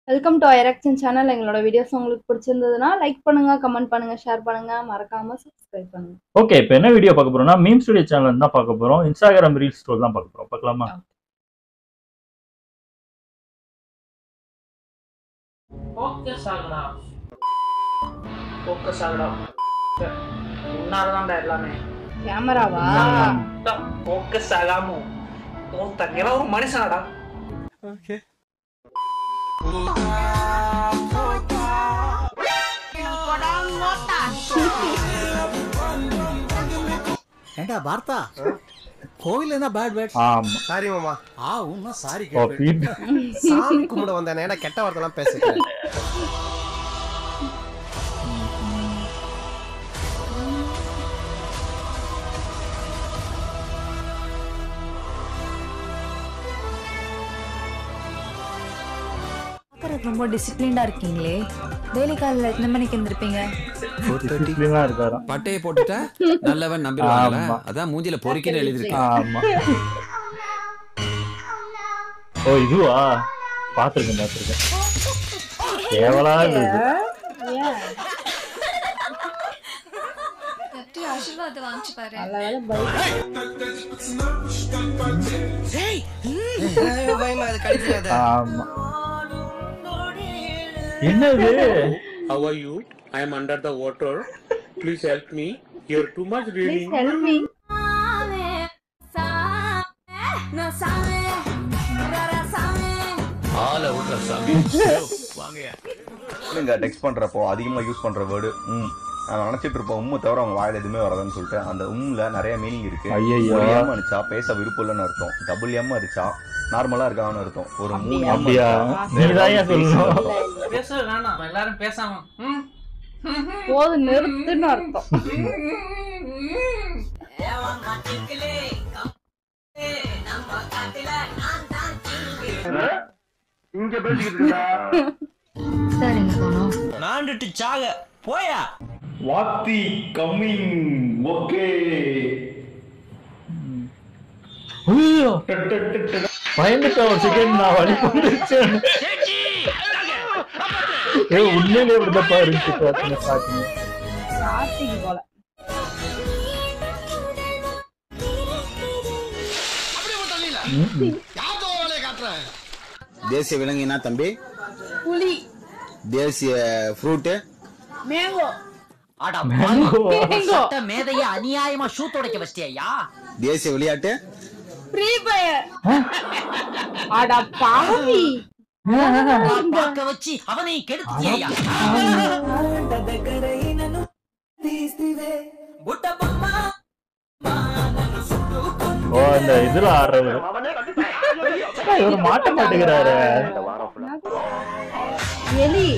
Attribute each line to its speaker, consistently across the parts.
Speaker 1: Welcome to ஐரக்ஷன் channel எங்களோட videos உங்களுக்கு பிடிச்சிருந்ததுன்னா லைக் பண்ணுங்க கமெண்ட் பண்ணுங்க ஷேர் பண்ணுங்க மறக்காம சப்ஸ்கிரைப் பண்ணுங்க
Speaker 2: ஓகே இப்போ என்ன வீடியோ பார்க்க போறோம்னா மீம் ஸ்டுடியோ சேனல் தான் பார்க்க போறோம் இன்ஸ்டாகிராம் ரீல்ஸ் ஸ்டோர் தான் பார்க்க போறோம் பார்க்கலாமா
Speaker 3: ஃபோக்கஸ் ஆகுடா ஃபோக்கஸ் ஆகுடா உன்னாலதான்டா எல்லாமே
Speaker 1: கேமராவா
Speaker 3: ஃபோக்கஸ் ஆகாம உன் தங்கிற ஒரு மனுஷனாடா
Speaker 4: ஏண்டா பார்த்தா கோவில் என்ன பேட் வேர்ட்ஸ்
Speaker 2: ஆமா
Speaker 5: சாரி மாமா
Speaker 4: ஆ உன்னா சாரி
Speaker 2: ஓ
Speaker 4: கேட்பேன்
Speaker 2: ஃபீட்
Speaker 5: சாமி கும்பிட வந்தேன் ஏன்னா கெட்ட வார்த்தைலாம் பேசுறேன்
Speaker 6: பார்க்கறதுக்கு ரொம்ப டிசிப்ளின்டா இருக்கீங்களே டெய்லி காலையில் எத்தனை மணிக்கு எழுந்திருப்பீங்க
Speaker 2: டிசிப்ளினா இருக்காராம்
Speaker 7: பட்டையை போட்டுட்டா நல்லவன் நம்பிடுவாங்களா
Speaker 2: ஆமா.
Speaker 7: அதான் மூஞ்சில பொறுக்கின்னு எழுதிருக்கு
Speaker 2: ஆமா ஓ இதுவா பாத்திருக்கேன் பாத்திருக்கேன் கேவலா இருக்கு
Speaker 6: ஆசீர்வாதம் வாங்கிச்சு பாரு
Speaker 1: நல்ல வேலை பைக்
Speaker 5: பயமா அது கழிச்சிடாத
Speaker 2: ஆமா என்னது
Speaker 8: How are you? I am under the water. Please help me. You're too much reading.
Speaker 1: Help me
Speaker 9: இல்லைங்க டெக்ஸ்ட் பண்றப்போ அதிகமா யூஸ் பண்ற வேர்டு உம் நான் நினைச்சிட்டு இருப்போம் உம்மு தவிர அவங்க வாயில எதுவுமே வராதுன்னு சொல்லிட்டு அந்த உம்ல நிறைய மீனிங் இருக்கு
Speaker 2: ஐயையோ.
Speaker 9: ஒரு எம் அடிச்சா பேச விருப்பம் இல்லைன்னு அர்த்தம் டபுள் எம் அடிச்சா நார்மலா இருக்கான்னு அர்த்தம் ஒரு மூணு M
Speaker 2: அப்படியா
Speaker 9: அடிச்சா
Speaker 2: நீ
Speaker 9: வேற
Speaker 2: தான்
Speaker 9: ஏதாவது
Speaker 2: சொல்லணும்
Speaker 3: பேச வேணாம் எல்லாரும் பேசாம ம்?
Speaker 1: போது நிறுத்துன்னு அர்த்தம்
Speaker 6: சார் எங்க போனோம்
Speaker 5: நாண்டுட்டு சாக போயா
Speaker 9: வாத்தி கம்மிங் ஓகே
Speaker 2: ஐயோ பயந்துட்ட ஒரு செகண்ட் நான் வழி வந்துருச்சேன் ஏ உண்மையிலே இப்படிதான் இருந்துச்சு பாத்தீங்க ஸ்டார்டிங்
Speaker 1: கார்த்திக் போல
Speaker 4: தேசிய விலங்கினா தம்பி
Speaker 1: புலி
Speaker 4: தேசிய ஃப்ரூட்
Speaker 1: மேங்கோ
Speaker 2: மேங்கோ
Speaker 1: மேங்கோ
Speaker 3: மேதைய அநியாயமா ஷூ துடைக்க வச்சிட்டியா
Speaker 4: தேசிய விளையாட்டு
Speaker 1: ஃப்ரீ ஃபயர் அட பாவி
Speaker 3: பார்க்க வச்சு அவனை கெடுத்தியா
Speaker 2: ஓ அந்த இதுல ஆடுறது இவர் மாட்ட மாட்டேங்கிறாரு
Speaker 1: எலி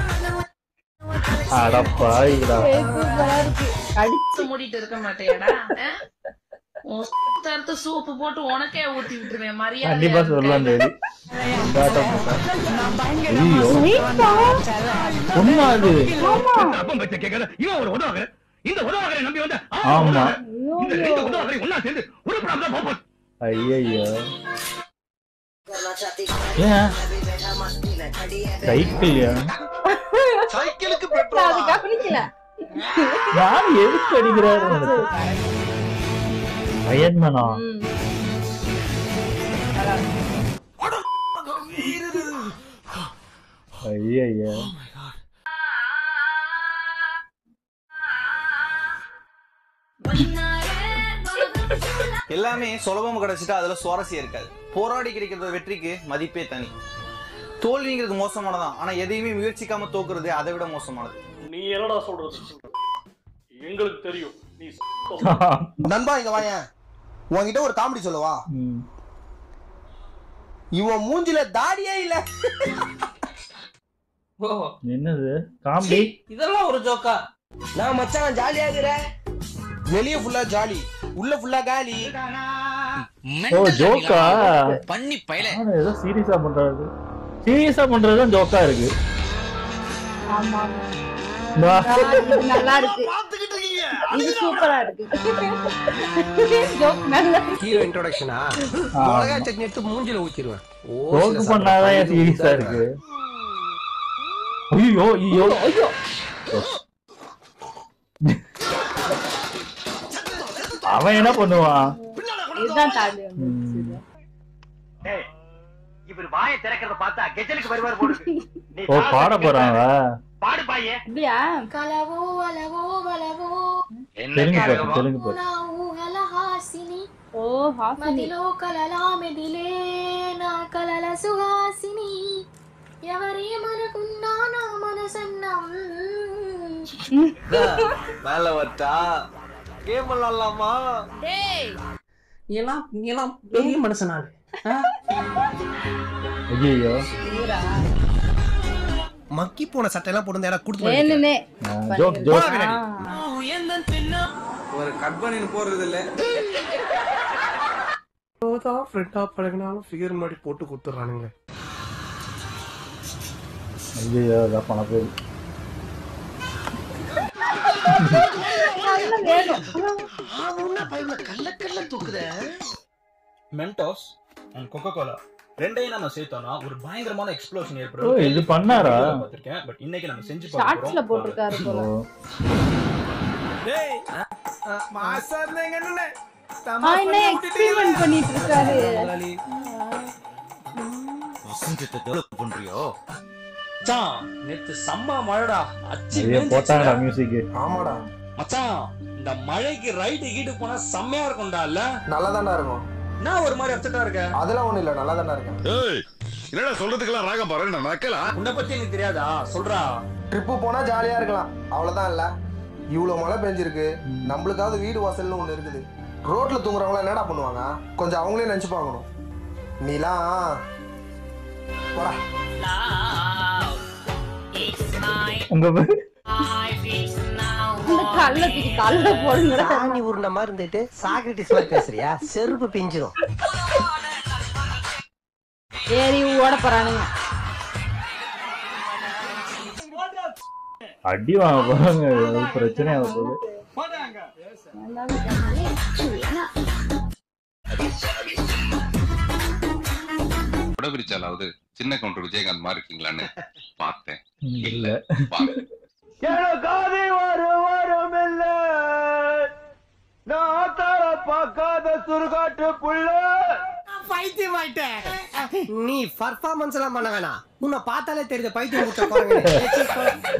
Speaker 2: அடப்பாயிடா
Speaker 1: சூப்பரா இருக்கு கடிச்சு
Speaker 10: மூடிட்டு இருக்க மாட்டேடா தரத்து சூப்பு போட்டு உனக்கே ஊத்தி விட்டுருவேன்
Speaker 2: கண்டிப்பா
Speaker 10: மரியாதை
Speaker 2: சொல்லலாம் அந்த இது காட்ட மாட்டேன். ஐயோ
Speaker 1: ஸ்வீட்டா?
Speaker 2: உண்மை அது ஆமா
Speaker 1: ஐயோ
Speaker 2: ஐயோ ஏன் சைக்கிள்யா
Speaker 5: சைக்கிளுக்கு
Speaker 1: நான் அது கவனிக்கல
Speaker 2: யார் எதுக்கு அடிக்கிறாரு அயன்மனா
Speaker 1: ம்.
Speaker 2: ஐயா
Speaker 11: எல்லாமே சுலபமா கிடைச்சிட்டா அதுல சுவாரஸ்யம் இருக்காது போராடி கிடைக்கிற வெற்றிக்கு மதிப்பே தனி தோல்விங்கிறது மோசமானதான் ஆனா எதையுமே முயற்சிக்காம தோக்குறது அதை விட மோசமானது
Speaker 8: நீ என்னடா சொல்றது எங்களுக்கு தெரியும் நீ
Speaker 5: நண்பா இங்க வாயேன் உன்கிட்ட ஒரு காமெடி சொல்லவா
Speaker 2: ம்.
Speaker 5: இவன் மூஞ்சில தாடியே இல்ல
Speaker 3: ஓ
Speaker 2: என்னது காமெடி
Speaker 3: இதெல்லாம் ஒரு ஜோக்கா
Speaker 5: நான் மச்சான் ஜாலியா இருக்கிறேன் வெளிய ஃபுல்லா ஜாலி உள்ள ஃபுல்லா காலி
Speaker 2: ஓ ஜோக்கா
Speaker 7: பண்ணி பயல
Speaker 2: ஆனா ஏதோ சீரியஸா பண்றாரு சீரியஸா பண்றதுதான் ஜோக்கா இருக்கு
Speaker 1: ஆமா
Speaker 2: வா.
Speaker 1: இது நல்லா இருக்கு இது சூப்பரா இருக்கு ஜோக் நல்லா இருக்கு.
Speaker 5: ஹீரோ இன்ட்ரோடக்ஷனா
Speaker 2: ஆமா.
Speaker 5: மிளகா சட்னி எடுத்து மூஞ்சில ஊத்திடுவேன்
Speaker 2: ஜோக்கு பண்ணாதான் சீரியஸா இருக்கு ஐயோ ஐயோ
Speaker 1: ஐயோ
Speaker 2: அவன் என்ன பண்ணுவான்
Speaker 1: இதுதான் தாண்டி வந்துருச்சு
Speaker 3: இவர் வாயை திறக்கிறத பார்த்தா கெஜலுக்கு வருவார் போடுது
Speaker 2: ஓ பாட போறாங்க
Speaker 3: பாடு பாயே
Speaker 1: அப்படியா
Speaker 6: కలవో అలవో వలవో
Speaker 2: தெலுங்கு பாட்டு தெலுங்கு பாட்டு
Speaker 6: నా ఊహల హాసిని
Speaker 1: ஓ ஹாசினி
Speaker 6: మదిలో కలలా మెదిలే నా కలల సుహాసిని ఎవరేమనుకున్నా నా మనసన్నం
Speaker 11: மேல வட்டா கேம் விளாடலாமா
Speaker 3: நீ எல்லாம் நீ எல்லாம் பெரிய மனுஷனாரு
Speaker 2: ஐயோ
Speaker 5: மக்கி போன சட்டையெல்லாம் போட்டு யாரா கொடுத்து
Speaker 1: வேணுனே
Speaker 2: ஜோக் ஜோக்
Speaker 11: ஒரு கட் பண்ணி போறது இல்ல
Speaker 5: தான் ஃப்ரெண்டா பழகினாலும் ஃபிகர் மாதிரி போட்டு கொடுத்துட்றானுங்க
Speaker 2: ஐயோ அதான் பண போகுது
Speaker 12: மென்டாஸ் அண்ட் கொக்கோ கோலா ரெண்டையும் நம்ம சேர்த்தோம்னா ஒரு பயங்கரமான எக்ஸ்ப்ளோஷன்
Speaker 2: ஓ
Speaker 12: ஏற்படும்
Speaker 2: இது பண்ணாரா
Speaker 12: பார்த்திருக்கேன் பட் இன்னைக்கு நம்ம செஞ்சு
Speaker 1: ஷார்ட்ஸ்ல போட்டிருக்காரு போல
Speaker 2: ஓ
Speaker 5: மாசம் என்ன
Speaker 1: ஆ என்ன எக்ஸ்பெரிமெண்ட் பண்ணிட்டு இருக்காரு
Speaker 7: பண்றியோ
Speaker 3: மச்சான் நேத்து சம்பா மழைடா அச்சு
Speaker 2: ஐயோ போட்டாங்கடா மியூசிக்
Speaker 5: ஆமாடா
Speaker 3: மச்சான் இந்த மழைக்கு ரைடு கீடு போனா செம்மையா இருக்கும்டா இல்ல
Speaker 5: நல்லா தானே இருக்கும்
Speaker 3: என்ன ஒரு மாதிரி அப்செட்டா இருக்க
Speaker 5: அதெல்லாம் ஒண்ணும் இல்ல நல்லா தானே இருக்கேன்
Speaker 9: என்னடா சொல்றதுக்கெல்லாம் ராகம் பாரு நான் நக்கலா
Speaker 3: உன்னை பத்தி எனக்கு தெரியாதா சொல்றா
Speaker 5: ட்ரிப்பு போனா ஜாலியா இருக்கலாம் அவ்வளவுதான் இல்ல இவ்வளவு மழை பெஞ்சிருக்கு நம்மளுக்காவது வீடு வாசல்னு ஒண்ணு இருக்குது ரோட்ல தூங்குறவங்க என்னடா பண்ணுவாங்க கொஞ்சம் அவங்களே நினைச்சு பார்க்கணும் நீலாம் போடா
Speaker 2: உங்க
Speaker 1: இந்த கல்ல தூக்கி கல்ல போடுங்கடா
Speaker 3: சாணி உருண்ட மாதிரி இருந்துட்டு சாக்ரட்டிஸ் மாதிரி பேசுறியா செருப்பு பிஞ்சிரும்
Speaker 1: ஏறி ஓட போறானுங்க
Speaker 2: அடி வாங்க போறாங்க அது பிரச்சனையாக போகுது
Speaker 9: உடபிரிச்சாலாவது சின்ன கவுண்டர் விஜயகாந்த் மாதிரி இருக்கீங்களான்னு பார்த்தேன்
Speaker 2: இல்ல
Speaker 11: எனக்காதி ஒரு வரும் இல்ல நான் தர பார்க்காத சுருகாட்டு புள்ள
Speaker 3: பைத்தியம் ஆயிட்டேன் நீ பர்ஃபார்மன்ஸ் எல்லாம் பண்ண வேணாம் உன்னை பார்த்தாலே தெரியுது பைத்தியம் முடிச்ச குரங்கு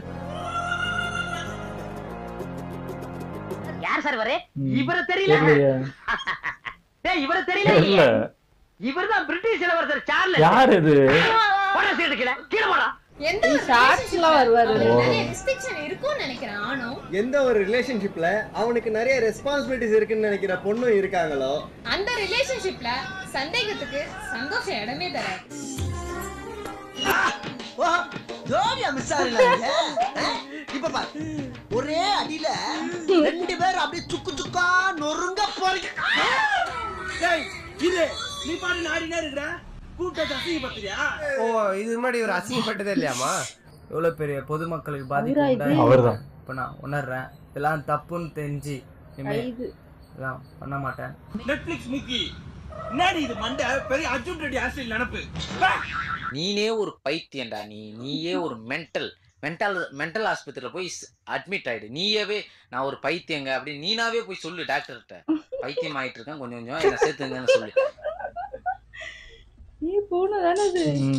Speaker 3: யார் சார் வரே இவரு தெரியல
Speaker 2: தெரியலையே
Speaker 3: டேய் இவரு
Speaker 2: தெரியல
Speaker 3: தெரியல இவர்தான் பிரிட்டிஷ் இளவரசர் சார்லஸ்
Speaker 2: யார் இது
Speaker 3: போடா சீட்டு கீழே கீழே போடா
Speaker 6: எந்த
Speaker 1: ஷார்ட்ஸ்ல வருவாரு
Speaker 6: நிறைய ரெஸ்ட்ரிக்ஷன் இருக்கும்னு நினைக்கிறேன் ஆனும்
Speaker 11: எந்த ஒரு ரிலேஷன்ஷிப்ல அவனுக்கு நிறைய ரெஸ்பான்சிபிலிட்டிஸ் இருக்குன்னு நினைக்கிற பொண்ணும் இருக்காங்களோ
Speaker 6: அந்த ரிலேஷன்ஷிப்ல சந்தேகத்துக்கு சந்தோஷம் இடமே தராது
Speaker 3: ஜோவியா மிஸ் ஆகல இப்ப பாரு ஒரே அடியில ரெண்டு பேரும் அப்படியே சுக்கு சுக்கா நொறுங்க போறீங்க
Speaker 12: இது நீ பாட்டு நாடினே இருக்கிற கூட்டத்தை அசிங்கப்படுத்துறியா
Speaker 11: ஓ இது முன்னாடி ஒரு அசிங்கப்பட்டதே இல்லையாமா
Speaker 3: எவ்வளவு பெரிய பொதுமக்களுக்கு
Speaker 1: அவரா இது?
Speaker 2: அவர்தான்
Speaker 3: இப்ப நான் உணர்றேன் இதெல்லாம் தப்புன்னு தெரிஞ்சு இனிமே
Speaker 1: இது
Speaker 3: இதெல்லாம் பண்ண மாட்டேன்
Speaker 12: நெட்ஃபிளிக்ஸ் முக்கி என்னடி இது மண்டை பெரிய அர்ஜுன் ரெட்டி ஆஸ்திரேலியா நினப்பு
Speaker 7: நீனே ஒரு பைத்தியம்டா நீ நீயே ஒரு மென்டல் மென்டல் மென்டல் ஆஸ்பத்திரியில போய் அட்மிட் ஆயிடு நீயவே நான் ஒரு பைத்தியங்க அப்படி நீனாவே போய் சொல்லு டாக்டர்கிட்ட பைத்தியம் ஆயிட்டு இருக்கேன் கொஞ்சம் கொஞ்சம் என்ன சேர்த்துங்கன்னு சொல்லு
Speaker 1: நீ போன தானே அது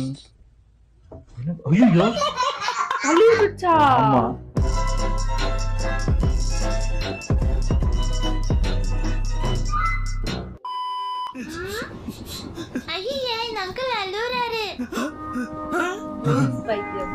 Speaker 2: ஐயோ
Speaker 1: கழுவிடுச்சா
Speaker 2: ஆமா
Speaker 6: ஐயே இந்த அங்கிள் அழுறாரு
Speaker 1: பைத்தியம்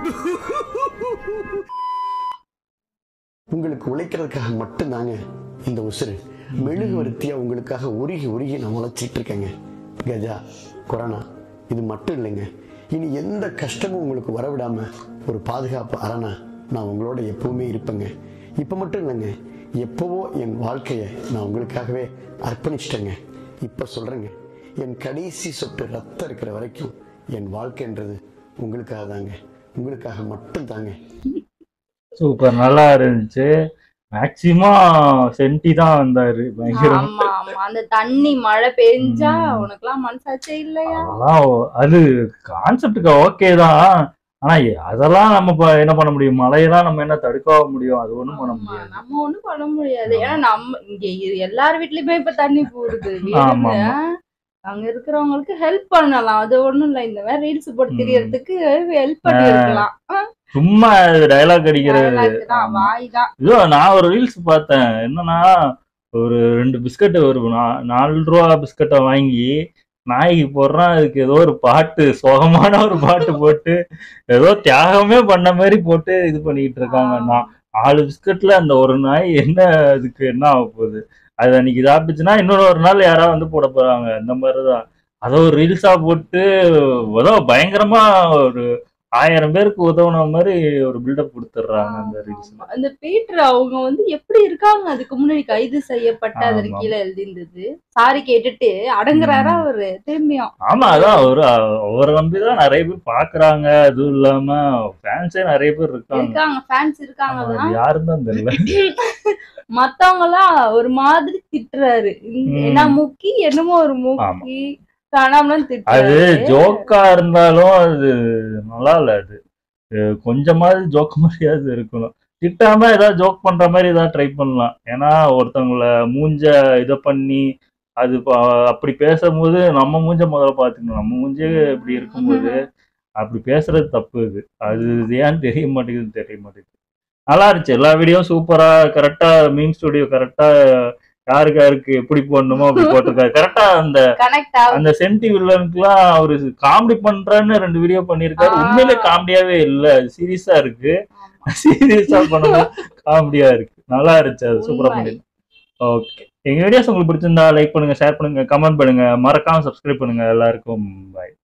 Speaker 13: உங்களுக்கு உழைக்கிறதுக்காக மட்டும்தாங்க இந்த உசுறு மெழுகுவர்த்தியா உங்களுக்காக உருகி உருகி நான் உழைச்சிட்டு இருக்கேங்க கஜா கொரோனா இது மட்டும் இல்லைங்க இனி எந்த கஷ்டமும் உங்களுக்கு வரவிடாம ஒரு பாதுகாப்பு அரணா நான் உங்களோட எப்பவுமே இருப்பேங்க இப்போ மட்டும் இல்லைங்க எப்பவோ என் வாழ்க்கையை நான் உங்களுக்காகவே அர்ப்பணிச்சிட்டேங்க இப்போ சொல்றேங்க என் கடைசி சொட்டு ரத்தம் இருக்கிற வரைக்கும் என் வாழ்க்கைன்றது உங்களுக்காக தாங்க உங்களுக்காக மட்டும் தாங்க
Speaker 2: சூப்பர் நல்லா இருந்துச்சு மேக்சிமம் சென்டி தான் வந்தாரு பயங்கரம்
Speaker 1: ஆமா ஆமா அந்த தண்ணி மழை பெஞ்சா உனக்குலாம் மனசாச்சே இல்லையா
Speaker 2: அதெல்லாம் அது கான்செப்டுக்கு ஓகே தான் ஆனா எ- அதெல்லாம் நம்ம இப்ப என்ன பண்ண முடியும் மழையெல்லாம் நம்ம என்ன தடுக்கவா முடியும் அது ஒண்ணும் பண்ண முடியாது
Speaker 1: நம்ம ஒண்ணும் பண்ண முடியாது ஏன்னா நம்ம இங்க இரு- எல்லார் வீட்லயுமே இப்ப தண்ணி போடுது
Speaker 2: ஆமா,
Speaker 1: வீடுங்க. அங்க இருக்கிறவங்களுக்கு ஹெல்ப் பண்ணலாம் அது ஒண்ணும் இல்ல இந்த மாதிரி ரீல்ஸ் போட்டு தெரியறதுக்கு ஹெல்ப் பண்ணி இருக்கலாம்
Speaker 2: சும்மா டைலாக் அடிக்கிறது
Speaker 1: தான் வாய் தான்
Speaker 2: இதோ நான் ஒரு ரீல்ஸ் பார்த்தேன் என்னன்னா ஒரு ரெண்டு பிஸ்கட் ஒரு நா- நாலு ரூபா பிஸ்கட்டை வாங்கி நாய்க்கு போடுறான் அதுக்கு ஏதோ ஒரு பாட்டு சோகமான ஒரு பாட்டு போட்டு ஏதோ தியாகமே பண்ண மாதிரி போட்டு இது பண்ணிக்கிட்டு இருக்காங்க நான் நாலு பிஸ்கட்ல அந்த ஒரு நாய் என்ன அதுக்கு என்ன ஆக போகுது அது அன்னைக்கு சாப்பிட்டுச்சுன்னா இன்னொரு ஒரு நாள் யாராவது வந்து போட போறாங்க இந்த மாதிரிதான் அதை ஒரு ரீல்ஸா போட்டு ஏதோ பயங்கரமா ஒரு ஆயிரம் பேருக்கு உதவுன மாதிரி ஒரு பில்டப் கொடுத்துட்றாங்க அந்த ரீல்ஸ்
Speaker 1: அந்த பீட்டர் அவங்க வந்து எப்படி இருக்காங்க அதுக்கு முன்னாடி கைது செய்யப்பட்ட அதற்கு
Speaker 2: ஆமா.
Speaker 1: கீழே எழுதியிருந்தது சாரி கேட்டுட்டு அடங்குறாரா அவரு திரும்பியும்
Speaker 2: ஆமா அதான் அவரு அவரை நம்பிதான் நிறைய பேர் பாக்குறாங்க அதுவும் இல்லாம ஃபேன்ஸே நிறைய பேர் இருக்காங்க
Speaker 1: இருக்காங்க ஃபேன்ஸ் இருக்காங்க
Speaker 2: அது
Speaker 1: தான்
Speaker 2: யாருன்னு தான் தெரியல
Speaker 1: மத்தவங்க எல்லாம் ஒரு மாதிரி திட்டுறாரு இந்த-
Speaker 2: ம்.
Speaker 1: என்ன முக்கி என்னமோ ஒரு முக்கி காணாமலாம்
Speaker 2: அது
Speaker 1: திட்டுறாரு
Speaker 2: ஜோக்கா இருந்தாலும் அது நல்லா இல்ல அது அஹ் கொஞ்சமாவது ஜோக் மாதிரியாவது இருக்கணும் திட்டாம ஏதாவது ஜோக் பண்ற மாதிரி ஏதாவது ட்ரை பண்ணலாம் ஏன்னா ஒருத்தவங்கள மூஞ்ச இதை பண்ணி அது ப- அப்படி பேசும்போது நம்ம மூஞ்ச முதல்ல பார்த்துக்கணும் நம்ம மூஞ்சே இப்படி இருக்கும்போது அப்படி பேசுறது தப்பு இது அது இது ஏன்னு தெரிய மாட்டேங்குதுன்னு தெரிய மாட்டேங்குது நல்லா இருந்துச்சு எல்லா வீடியோவும் சூப்பரா கரெக்டா மீன் ஸ்டுடியோ கரெக்டா யாருக்கு யாருக்கு எப்படி போடணுமோ அப்படி போட்டிருக்காரு கரெக்டா அந்த
Speaker 1: கனெக்ட் ஆகும்
Speaker 2: அந்த சென்டி வில்லனுக்குலாம் அவரு காமெடி பண்றேன்னு ரெண்டு வீடியோ பண்ணிருக்காரு உண்மையிலே காமெடியாவே இல்ல சீரியஸா இருக்கு சீரியஸா பண்ணும்போது காமெடியா இருக்கு நல்லா இருந்துச்சு அது சூப்பரா
Speaker 1: உண்மை.
Speaker 2: பண்ணி ஓகே எங்க வீடியோஸ் உங்களுக்கு பிடிச்சிருந்தா லைக் பண்ணுங்க ஷேர் பண்ணுங்க கமெண்ட் பண்ணுங்க மறக்காம சப்ஸ்கிரைப் பண்ணுங்க எல்லாருக்கும் பாய்